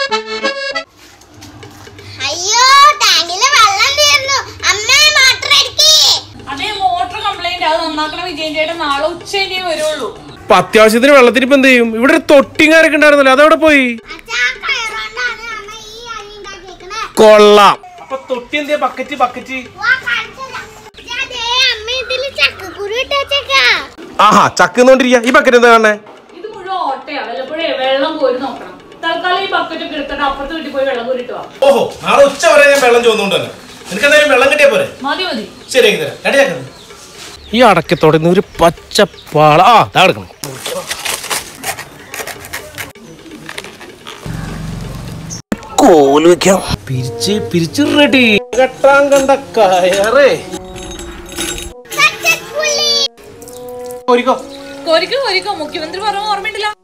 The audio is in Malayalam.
അയ്യോ ടാങ്കിലെ വെള്ളം തീർന്നു അമ്മേ മോട്ടർ അടിക്കേ അതേ മോട്ടർ കംപ്ലൈന്റ് അത് നന്നാക്കണ വിജയൻ ചേട്ടൻ നാളെ ഉച്ച കഴിഞ്ഞേ വരുള്ളൂ അപ്പൊ അത്യാവശ്യത്തിന് വെള്ളത്തിന് ഇപ്പൊ എന്ത് ചെയ്യും ഇവിടെ ഒരു തൊട്ടിങ്ങാരൊക്കെ ഉണ്ടായിരുന്നല്ലോ അതവിടെ പോയി അച്ഛാ കയറോണ്ടാണ് അമ്മ ഈ അരി ഉണ്ടാക്കിയേക്കണേ കൊള്ളാം അപ്പൊ തൊട്ടി എന്തേ ബക്കറ്റ് ബക്കറ്റ് വാ കാണിച്ചുതരാം. അച്ഛാ, ദേ അമ്മ ഇതില് ചക്കക്കുരു ഇട്ടേച്ചേക്കാ ആഹാ ചക്കുന്നോണ്ടിരിക്കുക ഈ ബക്കറ്റ് എന്താ കാണേ ഇത് മുഴുവൻ ഓട്ടയാ വല്ലപ്പോഴേ വെള്ളം കോരി നോക്കണം തൽക്കാലം ഈ ബക്കറ്റ് ഒക്കെ എടുത്തിട്ട് അപ്പുറത്ത് വീട്ടിൽ പോയി വെള്ളം കോരിട്ട് വാ ഓഹോ നാളെ ഉച്ച വരെ ഞാൻ വെള്ളം ചോദിച്ചുകൊണ്ടല്ലോ നിനക്ക് എന്തായാലും വെള്ളം കിട്ടിയാ പോരെ മതി മതി ശരിയാക്കി തരാം രണ്ട് ചക്ക ഈ അടക്കത്തോടെ നിന്ന് ഒരു പച്ചപ്പാള ആ ദാ എടുക്കണം കോല് വെക്കാം പിരിച്ച് പിരിച്ച് റെഡി കെട്ടാൻ കണ്ട കയറേ സക്സസ്ഫുള്ളി കോരിക്കോ കോരിക്കോ കോരിക്കോ മുഖ്യമന്ത്രി പറഞ്ഞ ഓർമ്മയുണ്ടല്ലോ